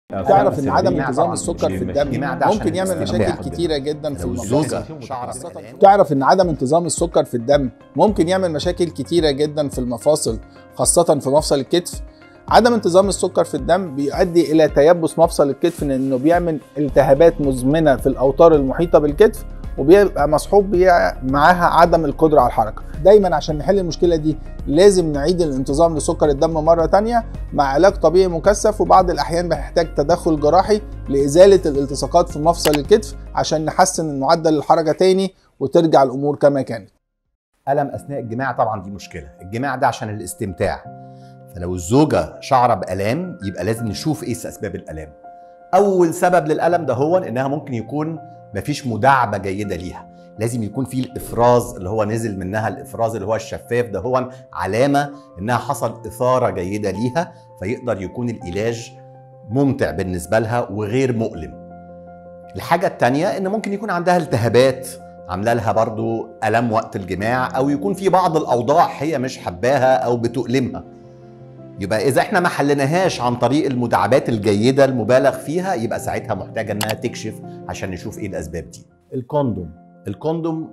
تعرف ان عدم الجماع انتظام طبعاً السكر مش في الجماع الدم ده عشان ممكن يعمل الاستمتاع. مشاكل كتيره جدا في لو المفاصل الزوجة خاصة تعرف ان عدم انتظام السكر في الدم ممكن يعمل مشاكل كتيره جدا في المفاصل خاصه في مفصل الكتف عدم انتظام السكر في الدم بيؤدي الى تيبس مفصل الكتف لانه بيعمل التهابات مزمنه في الاوتار المحيطه بالكتف وبيبقى مصحوب بيها معاها عدم القدره على الحركه دايما عشان نحل المشكله دي لازم نعيد الانتظام لسكر الدم مره تانية مع علاج طبيعي مكثف وبعض الاحيان بنحتاج تدخل جراحي لازاله الالتصاقات في مفصل الكتف عشان نحسن معدل الحركه تاني وترجع الامور كما كانت الم اثناء الجماع طبعا دي مشكله الجماع ده عشان الاستمتاع فلو الزوجه شعره بالام يبقى لازم نشوف ايه اسباب الالام اول سبب للالم ده هو انها ممكن يكون مفيش مداعبه جيده ليها لازم يكون في الافراز اللي هو نزل منها الافراز اللي هو الشفاف ده هو علامه انها حصل اثاره جيده ليها فيقدر يكون العلاج ممتع بالنسبه لها وغير مؤلم الحاجه التانية ان ممكن يكون عندها التهابات عامله لها برضو الم وقت الجماع او يكون في بعض الاوضاع هي مش حباها او بتؤلمها يبقى اذا احنا ما حليناهاش عن طريق المداعبات الجيده المبالغ فيها يبقى ساعتها محتاجه انها تكشف عشان نشوف ايه الاسباب دي الكوندوم الكوندوم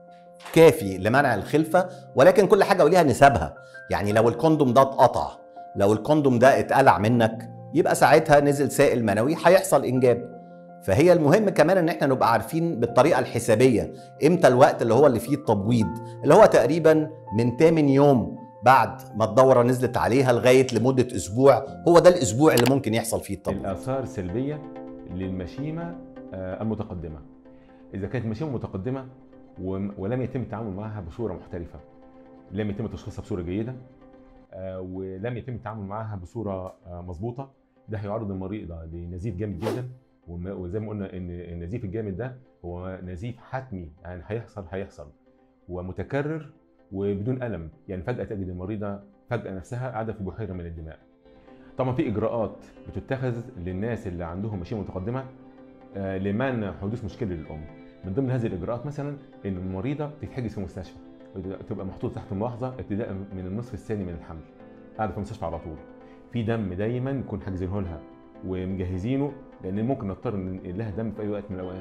كافي لمنع الخلفه ولكن كل حاجه وليها نسبها يعني لو الكوندوم ده اتقطع لو الكوندوم ده اتقلع منك يبقى ساعتها نزل سائل منوي هيحصل انجاب فهي المهم كمان ان احنا نبقى عارفين بالطريقه الحسابيه امتى الوقت اللي هو اللي فيه التبويض اللي هو تقريبا من 8 يوم بعد ما الدوره نزلت عليها لغايه لمده اسبوع هو ده الاسبوع اللي ممكن يحصل فيه التبويض الاثار السلبيه للمشيمه آه، المتقدمه اذا كانت مشيمه متقدمه وم- ولم يتم التعامل معها بصوره محترفه لم يتم تشخيصها بصوره جيده آه، ولم يتم التعامل معها بصوره آه، مظبوطه ده هيعرض المريضه لنزيف جامد جدا وما- وزي ما قلنا ان النزيف الجامد ده هو نزيف حتمي يعني هيحصل هيحصل ومتكرر وبدون الم يعني فجاه تجد المريضه فجاه نفسها قاعده في بحيره من الدماء طبعا في اجراءات بتتخذ للناس اللي عندهم مشيمه متقدمه آه، لمنع حدوث مشكله للام من ضمن هذه الاجراءات مثلا ان المريضه تتحجز في مستشفى تبقى محطوطه تحت ملاحظه ابتداء من النصف الثاني من الحمل قاعده في المستشفى على طول في دم دايما نكون حاجزينه لها ومجهزينه لان ممكن نضطر ننقل لها دم في اي وقت من الاوقات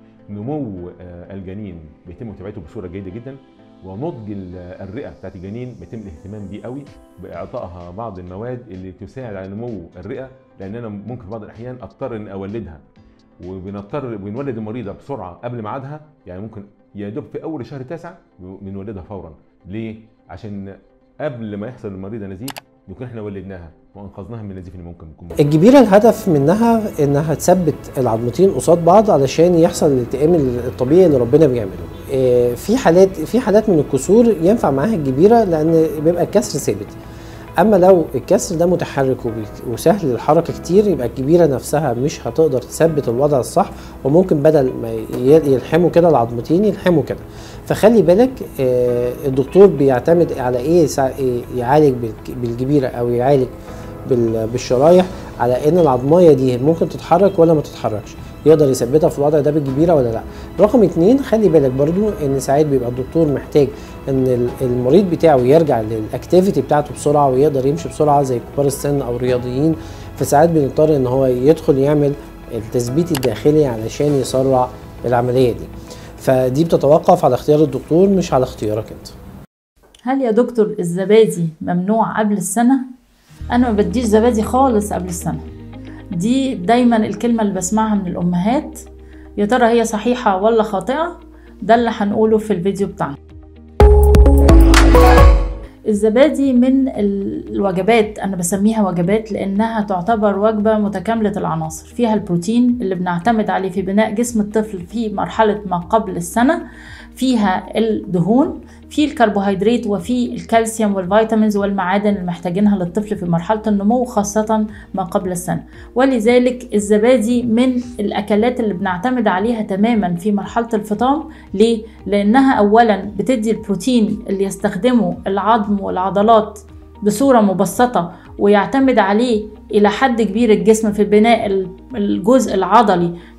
نمو آه، الجنين بيتم متابعته بصوره جيده جدا ونضج ال- الرئه بتاعت الجنين بيتم الاهتمام بيه قوي باعطائها بعض المواد اللي تساعد على نمو الرئه لان انا ممكن في بعض الاحيان اضطر ان اولدها وبنضطر بنولد المريضه بسرعه قبل ميعادها يعني ممكن يا دوب في اول شهر تاسع بنولدها فورا ليه؟ عشان قبل ما يحصل للمريضه نزيف نكون احنا ولدناها وانقذناها من النزيف اللي ممكن يكون موجود. الجبيرة الهدف منها انها تثبت العظمتين قصاد بعض علشان يحصل الالتئام الطبيعي اللي ربنا بيعمله إيه، في حالات في حالات من الكسور ينفع معاها الجبيرة لان بيبقى الكسر ثابت اما لو الكسر ده متحرك وبي- وسهل الحركه كتير يبقى الكبيره نفسها مش هتقدر تثبت الوضع الصح وممكن بدل ما ي- يلحموا كده العظمتين يلحموا كده فخلي بالك آه، الدكتور بيعتمد على ايه سا- إيه يعالج بالك- بالجبيره او يعالج بال- بالشرايح على ان العظمايه دي ممكن تتحرك ولا ما تتحركش يقدر يثبتها في الوضع ده بالجبيره ولا لا رقم اتنين خلي بالك برضو ان ساعات بيبقى الدكتور محتاج ان ال- المريض بتاعه يرجع للاكتيفيتي بتاعته بسرعه ويقدر يمشي بسرعه زي كبار السن او الرياضيين فساعات بنضطر ان هو يدخل يعمل التثبيت الداخلي علشان يسرع العمليه دي فدي بتتوقف على اختيار الدكتور مش على اختيارك انت هل يا دكتور الزبادي ممنوع قبل السنة؟ أنا ما بديش زبادي خالص قبل السنة دي دايما الكلمة اللي بسمعها من الأمهات يا ترى هي صحيحة ولا خاطئة؟ ده اللي هنقوله في الفيديو بتاعنا الزبادي من ال- الوجبات أنا بسميها وجبات لأنها تعتبر وجبة متكاملة العناصر فيها البروتين اللي بنعتمد عليه في بناء جسم الطفل في مرحلة ما قبل السنة فيها الدهون في الكربوهيدرات وفي الكالسيوم والفيتامينز والمعادن اللي محتاجينها للطفل في مرحلة النمو خاصة ما قبل السنة ولذلك الزبادي من الأكلات اللي بنعتمد عليها تماما في مرحلة الفطام ليه؟ لأنها أولا بتدي البروتين اللي يستخدمه العظم والعضلات بصورة مبسطة ويعتمد عليه إلى حد كبير الجسم في بناء ال- الجزء العضلي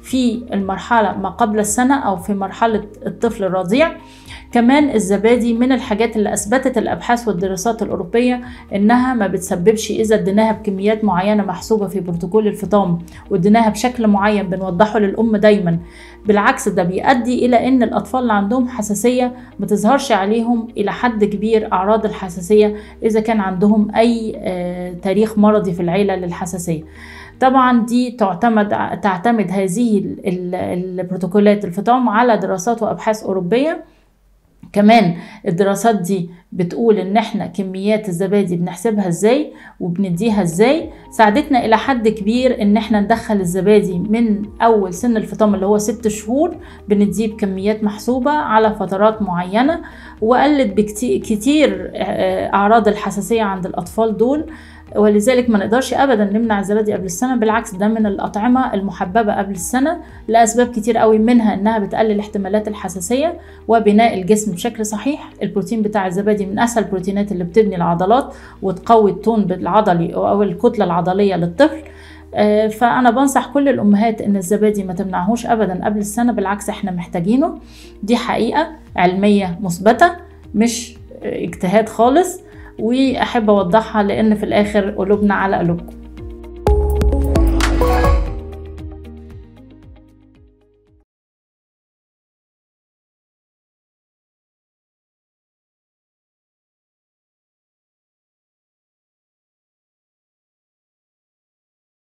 في المرحلة ما قبل السنة أو في مرحلة الطفل الرضيع كمان الزبادي من الحاجات اللي أثبتت الأبحاث والدراسات الأوروبية إنها ما بتسببش إذا اديناها بكميات معينة محسوبة في بروتوكول الفطام واديناها بشكل معين بنوضحه للأم دايما بالعكس ده بيؤدي إلى إن الأطفال اللي عندهم حساسية ما تظهرش عليهم إلى حد كبير أعراض الحساسية إذا كان عندهم أي آه، تاريخ مرضي في العيلة للحساسية طبعا دي تعتمد تعتمد هذه ال- ال- البروتوكولات الفطام على دراسات وابحاث اوروبيه كمان الدراسات دي بتقول ان احنا كميات الزبادي بنحسبها ازاي وبنديها ازاي ساعدتنا الى حد كبير ان احنا ندخل الزبادي من اول سن الفطام اللي هو ست شهور بنديه بكميات محسوبة على فترات معينة وقلت بكتير كتير آه، اعراض الحساسية عند الاطفال دول ولذلك ما نقدرش ابدا نمنع الزبادي قبل السنه بالعكس ده من الاطعمه المحببه قبل السنه لاسباب كتير قوي منها انها بتقلل احتمالات الحساسيه وبناء الجسم بشكل صحيح البروتين بتاع الزبادي من اسهل البروتينات اللي بتبني العضلات وتقوي التون العضلي او الكتله العضليه للطفل آه، فانا بنصح كل الامهات ان الزبادي ما تمنعهوش ابدا قبل السنه بالعكس احنا محتاجينه دي حقيقه علميه مثبته مش آه، اجتهاد خالص واحب اوضحها لان في الاخر قلوبنا على قلوبكم